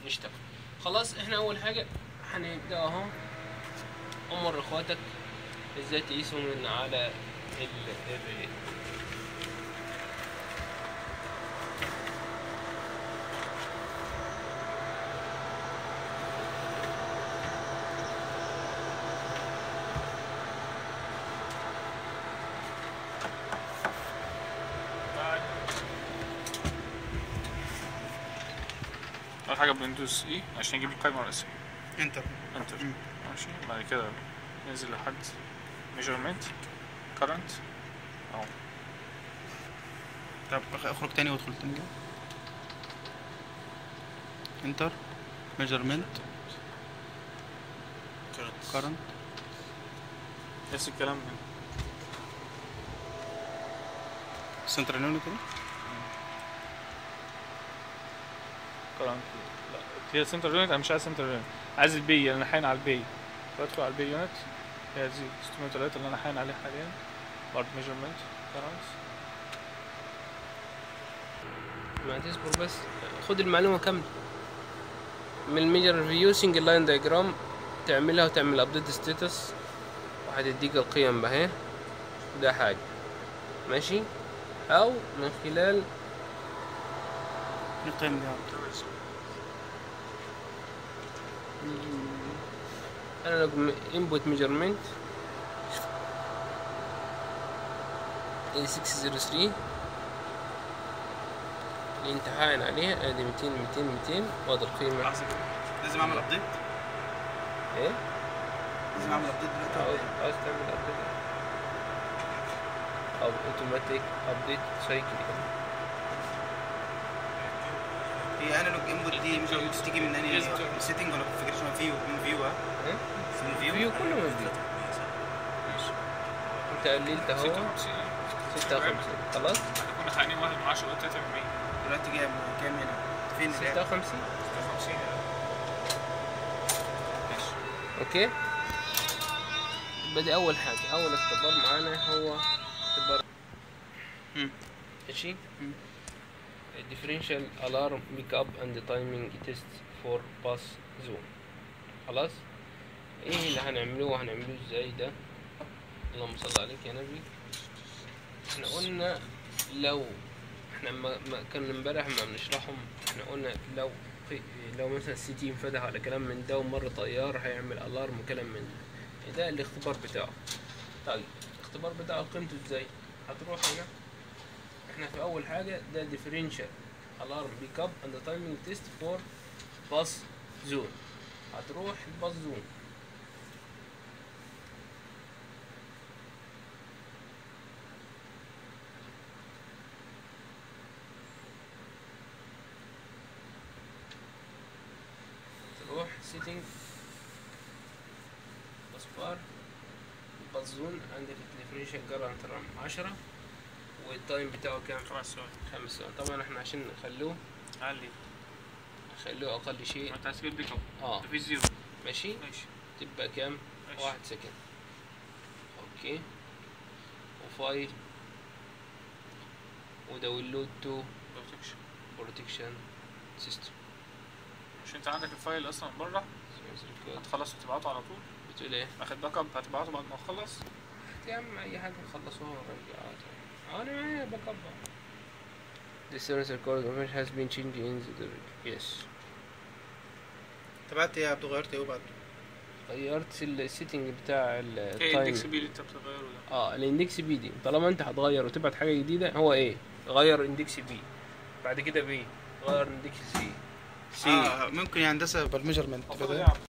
نشتغل خلاص احنا اول حاجه هنبدا اهو امر اخواتك ازاي تقيسوا من على ال الريلي اول حاجه بندوس اي عشان يجيب القائمه الرئيسيه انتر انتر ماشي بعد كده ننزل لحد ميجرمنت كرنت اهو طب اخ- اخرج تاني وادخل تاني كده انتر ميجرمنت كارنت نفس الكلام من سنترال يونت كده كرنت لا هي سنتر يونت انا مش عايز سنتر يونت عايز البي انا حاين على البي فادخل على البي يونت هي دي 603 اللي انا حاين عليه حاليا برضه ميجرمنت كرنت ما تصبر بس خد المعلومه كامله من الميجر فيو سنجل لاين دايجرام تعملها وتعمل ابديت ستاتس وهتديك القيم بها ده حاجه ماشي او من خلال القيم دي analog input measurement A603 اللي انت حاين عليها ادي 200 200 200 وادي القيمة لحظه كده لازم اعمل ابديت ايه لازم اعمل ابديت عاوز دلوقتي عاوز تعمل ابديت او اوتوماتيك ابديت سايكل هي انالوج انبوت دي مش ممكن تيجي من انهي سيتنج ولا كونفيجريشن فيو من فيو ها من فيو فيو كله موجود انت قللت اهو 56 خلاص كنا حاينين واحد من 10 3 من 100 دلوقتي جاي كام هنا فين ده 56 56 ماشي اوكي يبقى دي اول حاجه اول اختبار معانا هو اختبار مم. ماشي مم. differential alarm pick up and timing test for bus zone خلاص ايه اللي هنعملوه هنعملوه ازاي ده اللهم صل عليك يا نبي احنا قلنا لو احنا ما, ما كان امبارح ما بنشرحهم احنا قلنا لو في لو مثلا السي تي انفتح على كلام من ده ومر طيار هيعمل الارم وكلام من ده ده الاختبار بتاعه طيب الاختبار بتاعه قيمته ازاي هتروح هنا احنا في اول حاجه ده differential alarm pick up and timing test for bus zone هتروح الباص زون تروح setting bus bar الباص زون عندك differential current رقم 10 والتايم بتاعه كام؟ خمس ثواني خمس ثواني طبعا احنا عشان نخلوه علي نخلوه اقل شيء ما انت عايز تجيب بيك اب اه في زيرو ماشي ماشي تبقى كام؟ ماشي. واحد سكند اوكي وفايل وداونلود تو بروتكشن بروتكشن سيستم مش انت عندك الفايل اصلا بره هتخلص وتبعته على طول بتقول ايه؟ اخد باك اب هتبعته بعد ما تخلص يا عم اي حاجه نخلصوها ونرجع اه انا معايا باك اب The service record information has been changed in the yes تبعت ايه يا عبد غيرت ايه وبعد غيرت السيتنج بتاع ايه التايم الاكس بي اللي انت بتغيره ده اه الاندكس بي دي طالما انت هتغير وتبعت حاجه جديده هو ايه غير اندكس بي بعد كده بي غير اندكس سي سي اه ممكن يا هندسه بالميجرمنت المفروض بدل يعمل